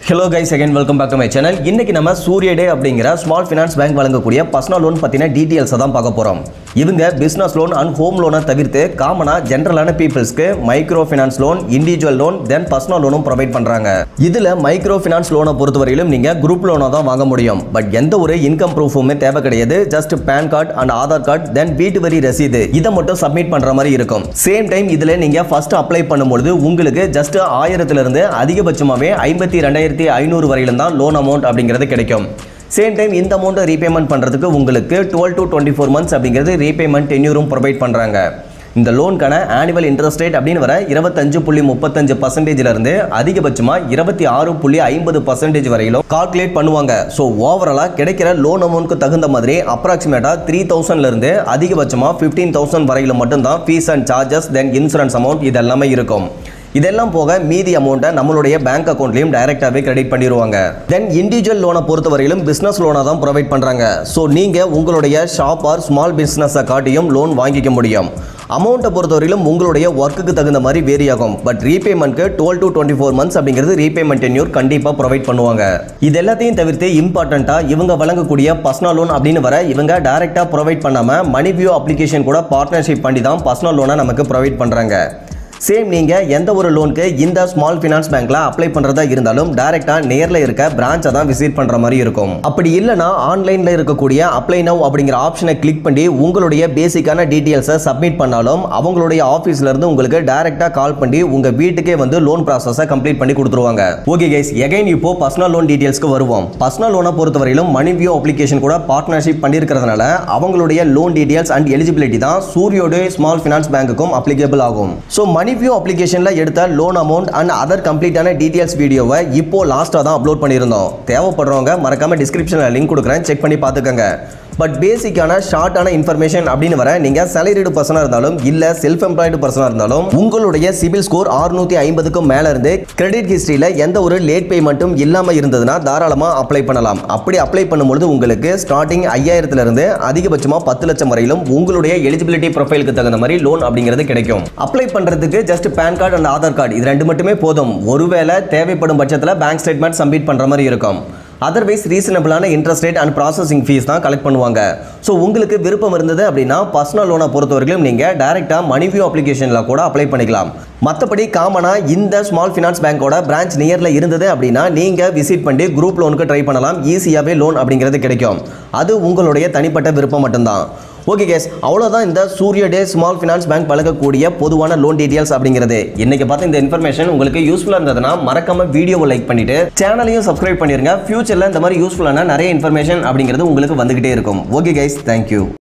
hello guys again welcome back to my channel இன்னைக்கு நம்ம Suryoday அப்படிங்கிற ஸ்மால் ஃபினான்ஸ் பேங்க் வழங்கக்கூடிய பர்சனல் லோன் பற்றின டீட்டெயில்ஸை தான் பார்க்க போகிறோம் இவங்க பிஸ்னஸ் லோன் அண்ட் ஹோம் லோனை தவிர்த்து காமனாக ஜென்ரலான பீப்புள்ஸ்க்கு micro finance loan individual loan then personal லோனும் ப்ரொவைட் பண்ணுறாங்க இதில் மைக்ரோ ஃபினான்ஸ் லோனை பொறுத்தவரையிலும் நீங்கள் குரூப் லோனாக தான் வாங்க முடியும் பட் எந்த ஒரு இன்கம் ப்ரூஃபுமே தேவை கிடையாது just PAN card and Aadhaar card then வீட்டு வரி ரசீது இதை மட்டும் சப்மிட் பண்ணுற மாதிரி இருக்கும் சேம் டைம் இதில் நீங்கள் ஃபர்ஸ்ட் அப்ளை பண்ணும்பொழுது உங்களுக்கு ஜஸ்ட் ஆயிரத்திலிருந்து அதிகபட்சமாகவே ஐம்பத்தி ரெண்டாயிரத்தி ஐநூறு வரையிலும் தான் லோன் அமௌண்ட் அப்படிங்கிறது கிடைக்கும் சேம் டைம் இந்த அமௌண்ட்டை ரீபேமெண்ட் பண்ணுறதுக்கு உங்களுக்கு twelve to twenty four months அப்படிங்கிறது ரீபேமெண்ட் டென்யூரும் ப்ரொவைட் பண்ணுறாங்க இந்த லோனுக்கான ஆனுவல் இன்ட்ரெஸ்ட் ரேட் அப்படின்னு வர இருபத்தஞ்சு புள்ளி முப்பத்தஞ்சு பர்சன்டேஜ்ல இருந்து அதிகபட்சமாக இருபத்தி ஆறு புள்ளி ஐம்பது பர்சன்டேஜ் வரையிலும் கால்குலேட் பண்ணுவாங்க ஸோ ஓவராலாக கிடைக்கிற லோன் அமௌண்ட்க்கு தகுந்த மாதிரி அப்ராக்சிமேட்டாக த்ரீ தௌசண்ட்ல இருந்து அதிகபட்சமாக ஃபிஃப்டீன் தௌசண்ட் வரையில மட்டும்தான் fees and charges then insurance amount இது எல்லாமே இருக்கும் இதெல்லாம் போக மீதி அமௌண்ட்டை நம்மளுடைய பேங்க் அக்கௌண்ட்லையும் டைரெக்டாகவே கிரெடிட் பண்ணிடுவாங்க தென் இண்டிவிஜுவல் லோனை பொறுத்தவரையிலும் பிஸ்னஸ் லோனாக தான் ப்ரொவைட் பண்ணுறாங்க ஸோ நீங்கள் உங்களுடைய ஷாப் ஆர் ஸ்மால் பிஸ்னஸை காட்டியும் லோன் வாங்கிக்க முடியும் அமௌண்ட்டை பொறுத்தவரையிலும் உங்களுடைய ஒர்க்குக்கு தகுந்த மாதிரி வேரி ஆகும் பட் ரீபேமெண்ட்க்கு twelve to twenty four months அப்படிங்கிறது ரீபேமெண்ட் டென்யூர் கண்டிப்பாக ப்ரொவைட் பண்ணுவாங்க இது எல்லாத்தையும் தவிர்த்து இம்பார்ட்டண்ட்டாக இவங்க வழங்கக்கூடிய பர்சனல் லோன் அப்படின்னு வர இவங்க டைரெக்டாக ப்ரொவைட் பண்ணாமல் மணி வியூ அப்ளிகேஷன் கூட பார்ட்னர்ஷிப் பண்ணி தான் பர்சனல் லோனை நமக்கு ப்ரொவைட் பண்ணுறாங்க சேம் நீங்கள் எந்த ஒரு லோனுக்கு இந்த ஸ்மால் ஃபினான்ஸ் பேங்க்ல அப்ளை பண்ணுறதா இருந்தாலும் டைரெக்டாக நேரில் இருக்க பிரான்ச்சை தான் விசிட் பண்ணுற மாதிரி இருக்கும் அப்படி இல்லைனா ஆன்லைனில் இருக்கக்கூடிய அப்ளை நவ் அப்படிங்கிற ஆப்ஷனை கிளிக் பண்ணி உங்களுடைய பேசிக்கான டீட்டெயில்ஸை சப்மிட் பண்ணாலும் அவங்களுடைய ஆஃபீஸ்ல இருந்து உங்களுக்கு டைரெக்டாக கால் பண்ணி உங்கள் வீட்டுக்கே வந்து லோன் ப்ராசஸை கம்ப்ளீட் பண்ணி கொடுத்துருவாங்க ஓகே கைஸ் எகைன் இப்போ பர்சனல் லோன் டீட்டெயில்ஸ்க்கு வருவோம் பர்சனல் லோனை பொறுத்தவரையிலும் மணி வியூ அப்ளிகேஷன் கூட பார்ட்னர்ஷிப் பண்ணியிருக்கிறதுனால அவங்களுடைய லோன் டீட்டெயில்ஸ் அண்ட் எலிஜிபிலிட்டி தான் சூரியோட ஸ்மால் ஃபினான்ஸ் பேங்க்குக்கும் அப்ளிகேபிள் ஆகும் ஸோ மணி வியூ அப்ளிகேஷனில் எடுத்த லோன் அமௌண்ட் அண்ட் அதர் கம்ப்ளீட்டான டீட்டெயில்ஸ் வீடியோவை இப்போ லாஸ்ட்டாக தான் அப்லோட் பண்ணியிருந்தோம் தேவைப்படுறவங்க மறக்காம டிஸ்கிரிப்ஷனில் லிங்க் கொடுக்குறேன் செக் பண்ணி பார்த்துக்கோங்க பட் பேசிக்கான ஷார்ட்டான இன்ஃபர்மேஷன் அப்படின்னு வர நீங்கள் சேலரிடு பர்சனாக இருந்தாலும் இல்லை செல்ஃப் எம்ப்ளாய்டு பர்சனாக இருந்தாலும் உங்களுடைய சிபில் ஸ்கோர் 650 ஐம்பதுக்கும் மேலே இருந்து கிரெடிட் ஹிஸ்ட்ரியில் எந்த ஒரு லேட் பேமெண்ட்டும் இல்லாமல் இருந்ததுன்னா தாராளமாக அப்ளை பண்ணலாம் அப்படி அப்ளை பண்ணும்பொழுது உங்களுக்கு ஸ்டார்டிங் ஐயாயிரத்துலேருந்து அதிகபட்சமாக பத்து லட்சம் வரையிலும் உங்களுடைய எலிஜிபிலிட்டி ப்ரொஃபைலுக்கு தகுந்த மாதிரி லோன் அப்படிங்கிறது கிடைக்கும் அப்ளை பண்ணுறதுக்கு just PAN card and Aadhaar card இது ரெண்டு மட்டுமே போதும் ஒருவேளை தேவைப்படும் பட்சத்தில் பேங்க் ஸ்டேட்மெண்ட் சப்மிட் பண்ணுற மாதிரி இருக்கும் அதர்வைஸ் ரீசனபிளான interest rate and processing fees தான் கலெக்ட் பண்ணுவாங்க ஸோ உங்களுக்கு விருப்பம் இருந்தது அப்படின்னா பர்சனல் லோனை பொறுத்தவரைக்கும் நீங்கள் டைரெக்டாக மணி வியூ அப்ளிகேஷனில் கூட அப்ளை பண்ணிக்கலாம் மற்றபடி காமனாக இந்த ஸ்மால் ஃபினான்ஸ் பேங்கோட பிரான்ச் நியரில் இருந்தது அப்படின்னா நீங்கள் விசிட் பண்ணி குரூப் லோனுக்கு ட்ரை பண்ணலாம் ஈஸியாகவே லோன் அப்படிங்கிறது கிடைக்கும் அது உங்களுடைய தனிப்பட்ட விருப்பம் மட்டும்தான் ஓகே கேஸ் அவ்வளோதான் இந்த சூரிய டே ஸ்மால் ஃபினான்ஸ் பேங்க் வழங்கக்கூடிய பொதுவான லோன் டீடைல்ஸ் அப்படிங்கிறது இன்னைக்கு பார்த்து இந்த இன்ஃபர்மேஷன் உங்களுக்கு யூஸ்ஃபுல்லாக இருந்ததுன்னா மறக்காம வீடியோவை லைக் பண்ணிட்டு சேனலையும் சப்ஸ்கிரைப் பண்ணிருங்க ஃபியூச்சரில் இந்த மாதிரி யூஸ்ஃபுல்லான நிறைய இன்ஃபர்மேஷன் அப்படிங்கிறது உங்களுக்கு வந்துகிட்டே இருக்கும் ஓகே கைஸ் தேங்க்யூ